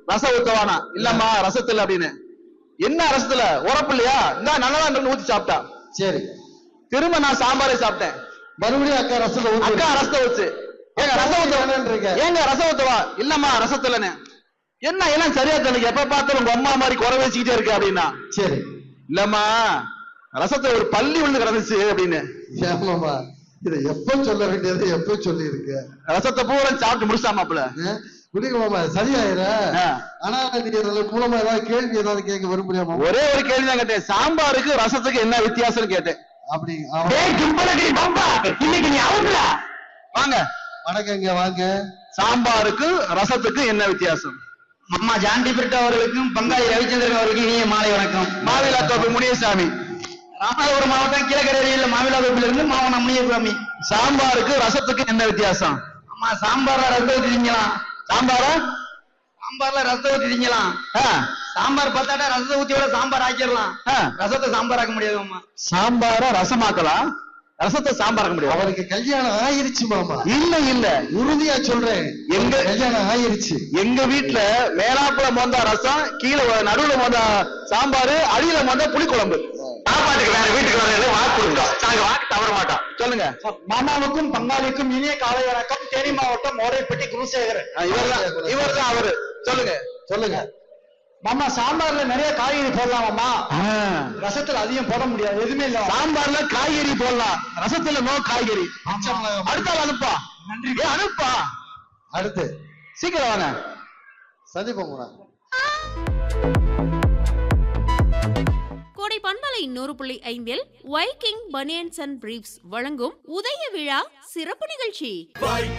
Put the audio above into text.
ரசம் ஊத்தவானா இல்லம்மா ரசத்துல அப்படின்னு என்ன ரசத்துல உரப்பு இல்லையா இந்த நல்லதா ஊத்தி சாப்பிட்டா சரி திரும்ப நான் சாம்பாரே சாப்பிட்டேன் மறுபடியும் அக்கா ரசத்தை ஊத்து அக்கா ரசத்தை வச்சு ஏங்க ரசம் ஊத்தவா வேணான்றீங்க. ஏங்க ரசம் ஊத்தவா இல்லம்மா ரசத்துலன்னு என்ன எல்லாம் சரியா தெரியல எப்ப பார்த்தாலும் உங்க அம்மா மாதிரி குறை வச்சுக்கிட்டே இருக்கு அப்படின்னா சரி இல்லம்மா ரசத்துல ஒரு பள்ளி விழுந்து கிடந்துச்சு அப்படின்னு ஏமாமா இதை எப்ப சொல்ல வேண்டியது எப்ப சொல்லி இருக்க ரசத்தை பூரா சாப்பிட்டு முடிச்சாமாப்ல குடிக்க மாமா சரியாயிர ஆ. ஆனா நீங்க இதுல மூலமா ஏதாவது கேள்வி ஏதாவது கேட்க விரும்புறியாமா ஒரே ஒரு கேள்வி தான் கேட்டேன் சாம்பாருக்கு ரசத்துக்கு என்ன வித்தியாசம் கேட்டேன் அப்படி அவன் இன்னைக்கு நீ அவுட்ல வாங்க வணக்கம் இங்க வாங்க சாம்பாருக்கு ரசத்துக்கு என்ன வித்தியாசம் அம்மா ஜாண்டி பிரிட்டா அவர்களுக்கும் பங்காளி ரவிச்சந்திரன் அவர்களுக்கும் இனிய மாலை வணக்கம் மாவிலாத்தோப்பு முனியசாமி ராமநாதபுரம் மாவட்டம் கீழக்கரையில் மாவிலாதோப்பில் இருந்து மாவன முனியசாமி சாம்பாருக்கு ரசத்துக்கு என்ன வித்தியாசம் அம்மா சாம்பார்ல ரசத்தை ஊத்தி திங்கலாம் சாம்பாரா சாம்பார்ல ரசத்தை ஊத்தி திங்கலாம் ஆ, சாம்பார் பத்தாட்டா ரசத்தை ஊத்தி விட சாம்பார் ஆக்கிடலாம் ஆ. ரசத்தை சாம்பார் ஆக்க முடியாது அம்மா சாம்பார ரசமாக்கலாம் ரசத்தை சாம்பாராக்க முடியும் அவருக்கு கல்யாணம் ஆயிருச்சு மாமா இல்ல இல்ல உறுதியா சொல்றேன் எங்க கல்யாணம் ஆயிருச்சு எங்க வீட்டுல மேலாப்புல மொந்தா ரசம் கீழே வ- நடுவுல மொந்தா சாம்பாரு அடியில மொந்தா புளிக்குழம்பு சாப்பாட்டுக்கு வேற வீட்டுக்கு வேற வாக்கு கொடுங்க நாங்க வாக்கு தவற மாட்டோம் சொல்லுங்க மாமாவுக்கும் பங்காளிக்கும் இனிய காலை வணக்கம் தேனி மாவட்டம் ஓரைப்பட்டி குருசேகர் இவர்தான் இவர்தான் அவரு சொல்லுங்க சொல்லுங்க மாமா சாம்பார்ல நிறைய காய்கறி போடலாமாம்மா ஆ. ரசத்துல அதிகம் போட முடியாது எதுவுமே இல்ல சாம்பார்ல காய்கறி போடலாம் ரசத்துல நோ காய்கறி அடுத்த ஆள் அனுப்பா நன்றி அனுப்பா அடுத்து சீக்கிரம் வாங்க சந்திப்போம் கூட கோடை பண்பலை நூறு புள்ளி ஐந்தில் வைக்கிங் பனியன்ஸ் அண்ட் பிரீப்ஸ் வழங்கும் உதய விழா சிறப்பு நிகழ்ச்சி Viking